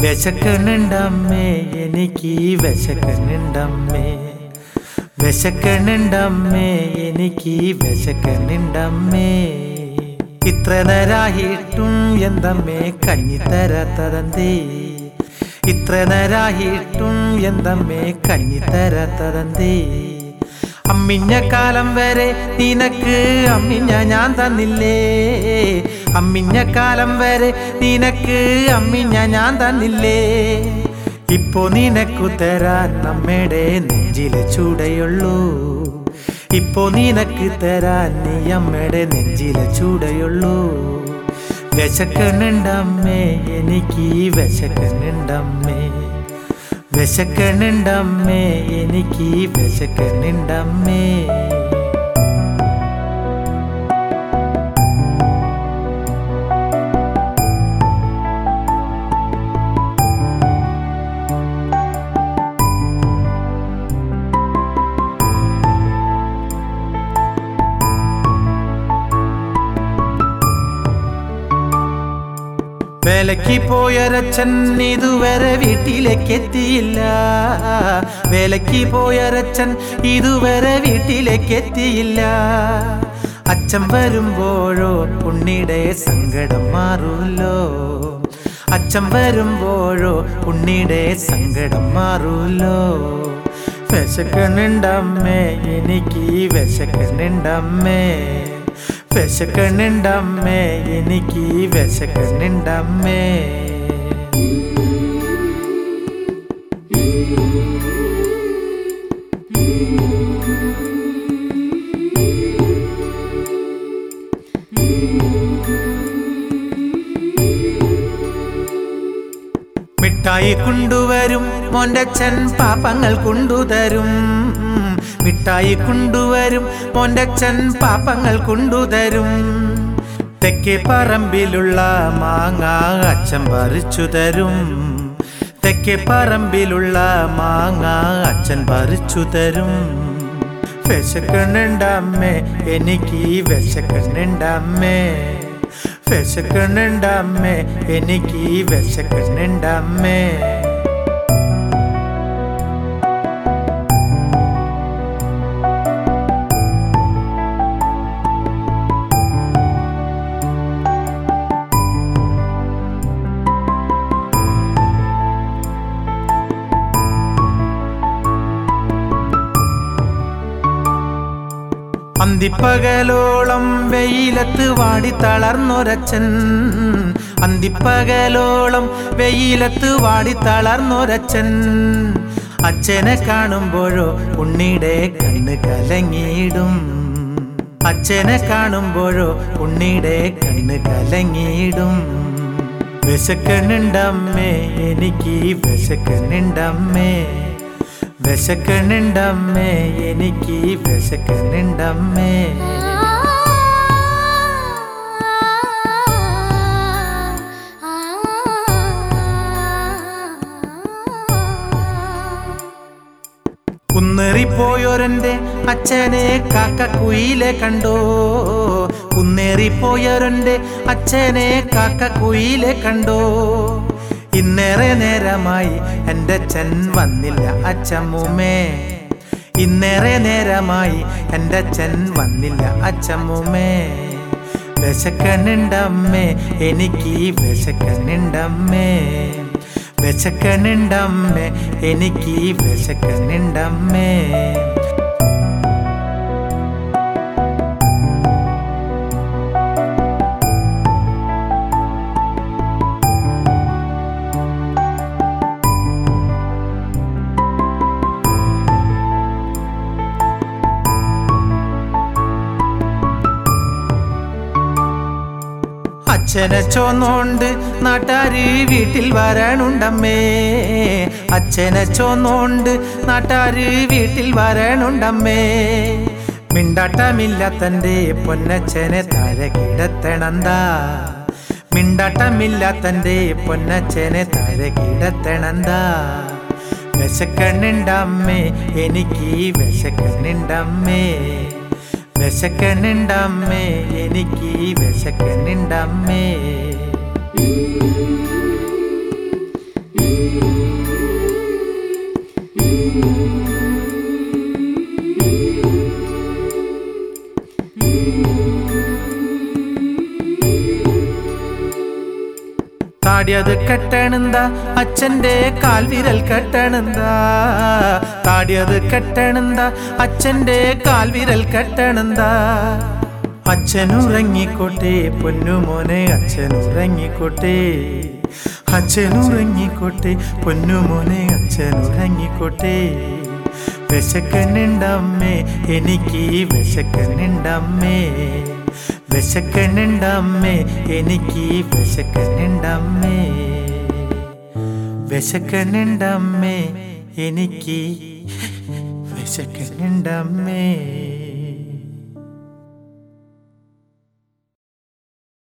വിശക്കണുണ്ടമ്മേ എനിക്ക് വിശക്കണുണ്ടമ്മേ വിശക്കണുണ്ടമ്മേ എനിക്ക് വിശക്കണുണ്ടമ്മേ ഇത്ര നേരായിട്ടും എന്തമ്മേ കഞ്ഞി തരാത്തതന്തേ ഇത്ര നേരായിട്ടും എന്തമ്മേ കഞ്ഞി തരാത്തതന്തേ അമ്മിഞ്ഞ കാലം വരെ നിനക്ക് അമ്മിഞ്ഞ ഞാൻ തന്നില്ലേ അമ്മിഞ്ഞ കാലം വരെ നിനക്ക് അമ്മിഞ്ഞ ഞാൻ തന്നില്ലേ ഇപ്പോ നിനക്കു തരാൻ നമ്മയുടെ നെഞ്ചിലെ ചൂടയുള്ളൂ ഇപ്പോ നിനക്ക് തരാൻ നീ അമ്മയുടെ നെഞ്ചിലെ ചൂടയുള്ളൂ വിശക്കണുണ്ടമ്മേ എനിക്ക് വിശക്കണുണ്ടമ്മേ വിശക്കണുണ്ടമ്മേ എനിക്ക് വിശക്കണുണ്ടമ്മേ വേലയ്ക്ക് പോയൊരച്ഛൻ ഇതുവരെ വീട്ടിലേക്ക് എത്തിയില്ല വേലയ്ക്ക് പോയൊരച്ഛൻ ഇതുവരെ വീട്ടിലേക്ക് എത്തിയില്ല അച്ഛൻ വരുമ്പോഴോ ഉണ്ണിയുടെ സങ്കടം മാറൂല്ലോ അച്ഛൻ വരുമ്പോഴോ ഉണ്ണിയുടെ സങ്കടം മാറൂല്ലോ വിശക്കണുണ്ടമ്മേ എനിക്ക് വിശക്കണുണ്ടമ്മേ വിശക്കണുണ്ടമ്മേ എനിക്ക് വിശക്കണുണ്ടമ്മേ മിഠായി കൊണ്ടുവരും മോൻ്റച്ഛൻ പാപ്പങ്ങൾ കൊണ്ടുതരും മിഠായി കൊണ്ടുവരും മോൻ്റച്ഛൻ പാപ്പങ്ങൾ കൊണ്ടുതരും തെക്കേ പറമ്പിലുള്ള മാങ്ങ അച്ഛൻ പറിച്ചു തരും തെക്കേ പറമ്പിലുള്ള മാങ്ങ അച്ഛൻ പറിച്ചു തരും വിശക്കണുണ്ടമ്മേ എനിക്ക് വിശക്കണുണ്ടമ്മേ വിശക്കണുണ്ടമ്മേ എനിക്ക് വിശക്കണുണ്ടമ്മേ അന്തിപ്പകലോളം വെയിലത്ത് വാടി തളർന്നൊരച്ചൻ അന്തിപ്പകലോളം വെയിലത്ത് വാടി തളർന്നൊരച്ചൻ അച്ഛനെ കാണുമ്പോഴോ ഉണ്ണിയുടെ കണ്ണ് കലങ്ങിയിടും അച്ഛനെ കാണുമ്പോഴോ ഉണ്ണിയുടെ കണ്ണ് കലങ്ങിയിടും വിശക്കണുണ്ടമ്മേ എനിക്ക് വിശക്കണുണ്ടമ്മേ വിശക്കണുണ്ടമ്മേ എനിക്ക് വിശക്കണുണ്ടമ്മേ കുന്നേറിപ്പോയൊരന്റെ അച്ഛനെ കാക്കക്കുയിലെ കണ്ടോ കുന്നേറിപ്പോയൊരന്റെ അച്ഛനെ കാക്കക്കുയിലെ കണ്ടോ ഇന്നേറെ നേരമായി എൻ്റെ അച്ഛൻ വന്നില്ല അച്ഛമ്മൂമ്മേ ഇന്നേറെ നേരമായി എൻ്റെ അച്ഛൻ വന്നില്ല അച്ഛമ്മൂമ്മേ വിശക്കണുണ്ടമ്മേ എനിക്ക് വിശക്കണുണ്ടമ്മേ വിശക്കണുണ്ടമ്മേ എനിക്ക് വിശക്കണുണ്ടമ്മേ അച്ഛനെ ചോന്നോണ്ട് നാട്ടാര് വീട്ടിൽ വരണുണ്ടമ്മേ അച്ഛനെ ചോന്നോണ്ട് നാട്ടാര് വീട്ടിൽ വരണുണ്ടമ്മേ മിണ്ടാട്ടമില്ലാത്തൻ്റെ പൊന്നച്ഛനെ താഴെ കിടത്തണന്താ മിണ്ടാട്ടമില്ലാത്തൻ്റെ പൊന്നച്ഛനെ താഴെ കിടത്തണന്താ വിശക്കണ്ണുണ്ടമ്മേ എനിക്ക് വിശക്കണ്ണുണ്ടമ്മേ വിശക്കണ്ണുണ്ടമ്മേ എനിക്ക് വിശക്കണ്ണുണ്ടമ്മേ താടിയത് കെട്ടണെന്താ അച്ഛൻ്റെ കാൽവിരൽ കെട്ടണെന്താ താടിയത് കെട്ടണെന്താ അച്ഛൻ്റെ കാൽവിരൽ കെട്ടണെന്താ അച്ഛനുറങ്ങിക്കോട്ടെ പൊന്നുമോനെ അച്ഛനുറങ്ങിക്കോട്ടെ അച്ഛനുറങ്ങിക്കോട്ടെ പൊന്നുമോനെ അച്ഛനുറങ്ങിക്കോട്ടെ വിശക്കനുണ്ടമ്മേ എനിക്ക് വിശക്കനുണ്ടമ്മേ വിശക്കനുണ്ടമ്മേ എനിക്ക് വിശക്കനുണ്ടമ്മേ വിശക്കനുണ്ടമ്മേ എനിക്ക് വിശക്കനുണ്ടമ്മേ